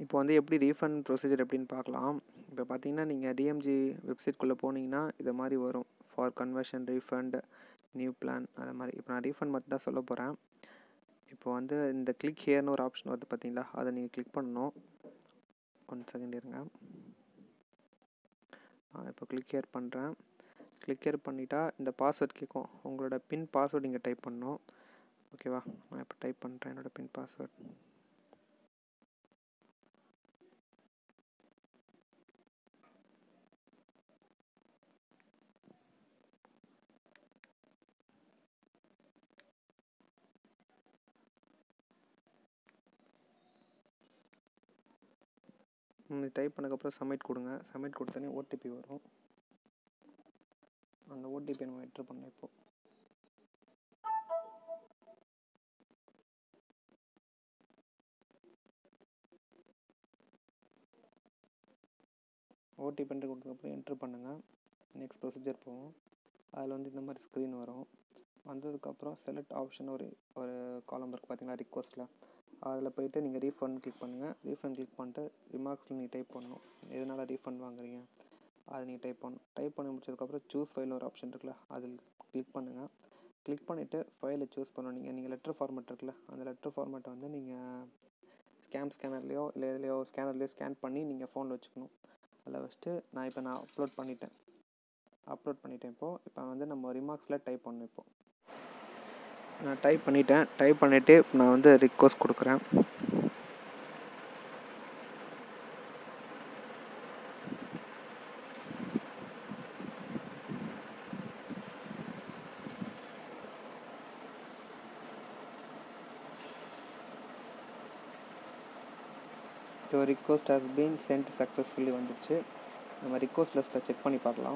இப்போ வந்து எப்படி ரீஃபண்ட் ப்ரொசீஜர் எப்படின்னு பார்க்கலாம் இப்போ பார்த்தீங்கன்னா நீங்கள் டிஎம்ஜி வெப்சைட்குள்ளே போனீங்கன்னா இது மாதிரி வரும் for conversion refund new plan அது மாதிரி இப்போ நான் ரீஃபண்ட் மட்டும் தான் சொல்ல போகிறேன் இப்போ வந்து இந்த கிளிக் ஹியர்னு ஒரு ஆப்ஷன் வருது பார்த்தீங்களா அதை நீங்கள் கிளிக் பண்ணணும் ஒன் செகண்ட் இருங்க நான் இப்போ கிளிக் ஹியர் பண்ணுறேன் கிளிக் ஹியர் பண்ணிட்டா இந்த பாஸ்வேர்ட் கேட்கும் உங்களோட பின் பாஸ்வேர்டு இங்கே டைப் பண்ணணும் ஓகேவா நான் இப்போ டைப் பண்ணுறேன் என்னோடய பின் பாஸ்வேர்ட் டைப் பண்ணக்கப்புறம் சப்மிட் கொடுங்க சப்மிட் கொடுத்தோன்னே ஓடிபி வரும் அந்த ஓடிபி நம்ம என்ட்ரு பண்ண இப்போ ஓடிபி என்ட்ரு கொடுத்ததுக்கப்புறம் என்ட்ரு பண்ணுங்கள் நெக்ஸ்ட் ப்ரொசீஜர் போவோம் அதில் வந்து இந்த மாதிரி ஸ்க்ரீன் வரும் வந்ததுக்கப்புறம் செலக்ட் ஆப்ஷன் ஒரு ஒரு காலம் இருக்குது பார்த்தீங்களா ரிக்வஸ்ட்டில் அதில் போயிட்டு நீங்கள் ரீஃபண்ட் கிளிக் பண்ணுங்கள் ரீஃபண்ட் கிளிக் பண்ணிட்டு ரிமார்க்ஸில் நீங்கள் டைப் பண்ணணும் எதனால் ரீஃபண்ட் வாங்குறீங்க அதை நீங்கள் டைப் பண்ணணும் டைப் பண்ணி முடிச்சதுக்கப்புறம் சூஸ் ஃபைல் ஒரு ஆப்ஷன் இருக்குல்ல அதில் கிளிக் பண்ணுங்கள் கிளிக் பண்ணிவிட்டு ஃபைலை சூஸ் பண்ணணும் நீங்கள் நீங்கள் லெட்டர் ஃபார்மேட் இருக்குல்ல அந்த லெட்டர் ஃபார்மேட்டை வந்து நீங்கள் ஸ்கேம் ஸ்கேனர்லேயோ இல்லை எதுலையோ ஸ்கேனர்லேயோ ஸ்கேன் பண்ணி நீங்கள் ஃபோனில் வச்சுக்கணும் அதில் வச்சுட்டு நான் இப்போ நான் அப்லோட் பண்ணிட்டேன் அப்லோட் பண்ணிட்டேன் இப்போது இப்போ வந்து நம்ம ரிமார்க்ஸில் டைப் பண்ணணும் இப்போது நான் டைப் பண்ணிட்டேன் டைப் பண்ணிவிட்டு நான் வந்து ரிக்வஸ்ட் கொடுக்குறேன் your request has been sent successfully வந்துடுச்சு நம்ம ரிக்வஸ்ட் லிஸ்ட்டில் செக் பண்ணி பார்க்கலாம்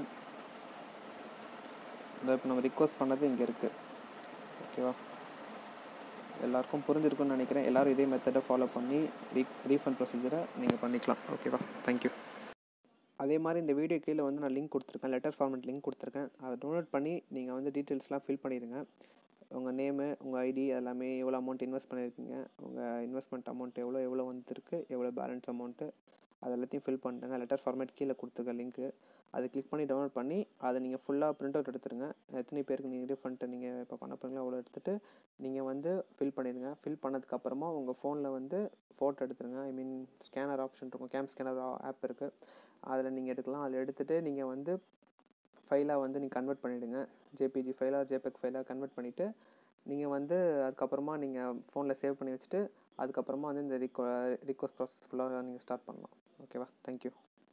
இந்த இப்போ நம்ம ரிக்வஸ்ட் பண்ணது இங்கே இருக்குது ஓகேவா எல்லாருக்கும் புரிஞ்சிருக்குன்னு நினைக்கிறேன் எல்லோரும் இதே மெத்தடை ஃபாலோ பண்ணி ரீ ரீஃபண்ட் ப்ரொசீஜரை நீங்கள் பண்ணிக்கலாம் ஓகேவா தேங்க்யூ அதே மாதிரி இந்த வீடியோ கீழே வந்து நான் லிங்க் கொடுத்துருக்கேன் லெட்டர் ஃபார்மெட் லிங்க் கொடுத்துருக்கேன் அதை டவுன்லோட் பண்ணி நீங்கள் வந்து டீட்டெயில்ஸ்லாம் ஃபில் பண்ணிடுங்க உங்கள் நேமு உங்கள் ஐடி எல்லாமே எவ்வளோ அமௌண்ட் இன்வெஸ்ட் பண்ணியிருக்கீங்க உங்கள் இன்வெஸ்ட்மெண்ட் அமௌண்ட் எவ்வளோ எவ்வளோ வந்துருக்கு எவ்வளோ பேலன்ஸ் அமௌண்ட்டு அது எல்லாத்தையும் ஃபில் பண்ணிட்டுங்க லெட்டர் ஃபார்மேட் கீழே கொடுத்துருக்க லிங்க்கு அதை கிளிக் பண்ணி டவுன்லோட் பண்ணி அதை நீங்கள் ஃபுல்லாக பிரிண்ட் அவுட் எடுத்துருங்க எத்தனை பேருக்கு நீங்கள் ரீஃபண்ட் நீங்கள் இப்போ பண்ண போகிறீங்களோ அவ்வளோ எடுத்துகிட்டு நீங்கள் வந்து ஃபில் பண்ணிடுங்க ஃபில் பண்ணதுக்கப்புறமா உங்கள் ஃபோனில் வந்து ஃபோட்டோ எடுத்துருங்க ஐ மீன் ஸ்கேனர் ஆப்ஷன் இருக்கும் கேம் ஸ்கேனர் ஆப் இருக்குது அதில் நீங்கள் எடுக்கலாம் அதில் எடுத்துகிட்டு நீங்கள் வந்து ஃபைலாக வந்து நீங்கள் கன்வெர்ட் பண்ணிவிடுங்க ஜேபிஜி ஃபைலாக ஜேபெக் ஃபைலாக கன்வெர்ட் பண்ணிவிட்டு நீங்கள் வந்து அதுக்கப்புறமா நீங்கள் ஃபோனில் சேவ் பண்ணி வச்சுட்டு அதுக்கப்புறமா வந்து இந்த ரிக்வ ரிக்வஸ்ட் ப்ராசஸ் ஃபுல்லாக நீங்கள் ஸ்டார்ட் பண்ணலாம் ஓகேவா தேங்க்யூ